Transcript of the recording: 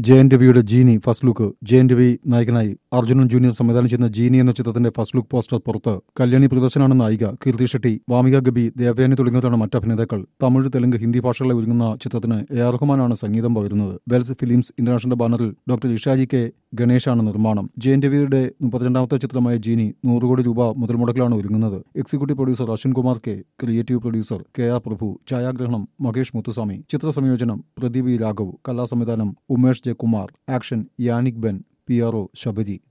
J N രവിയുടെ genie first look J N Ravi നായകനായി Arjunan junior സംവിധാനം ചെയ്യുന്ന ജീനി എന്ന ചിത്രത്തിന്റെ ഫസ്റ്റ് ലുക്ക് പോസ്റ്റർ പുറത്ത് കല്യാണി പ്രിയദർശനാണ് നായിക കീർത്തി ഷെട്ടി വാമിക ഗബി ദേവയാനി തുടങ്ങിയവരാണ് മറ്റ് അഭിനേതാക്കൾ തമിഴ് തെലുങ്ക് ഹിന്ദി ഭാഷകളെ ഒരുങ്ങുന്ന ചിത്രത്തിന് എ ആർ റഹ്മാനാണ് സംഗീതം പകരുന്നത് വെൽസ് ഫിലിംസ് ഇന്റർനാഷണൽ ബാനറിൽ ഡോക്ടർ ഇഷാജി കെ ഗണേഷാണ് നിർമ്മാണം ജെ എൻ രവിയുടെ മുപ്പത്തിരണ്ടാമത്തെ ചിത്രമായ ജീനി നൂറ് കോടി രൂപ മുതൽ മുടക്കിലാണ് ഒരുങ്ങുന്നത് executive producer Ashwin Kumar K creative producer K R Prabhu ഛായാഗ്രഹണം മകേഷ് മുത്തുസ്വാമി ചിത്ര സംയോജനം പ്രദീപ് ഇ രാഘവ് കലാസംവിധാനം Umesh J Kumar action Yannick Ben P R O Sabari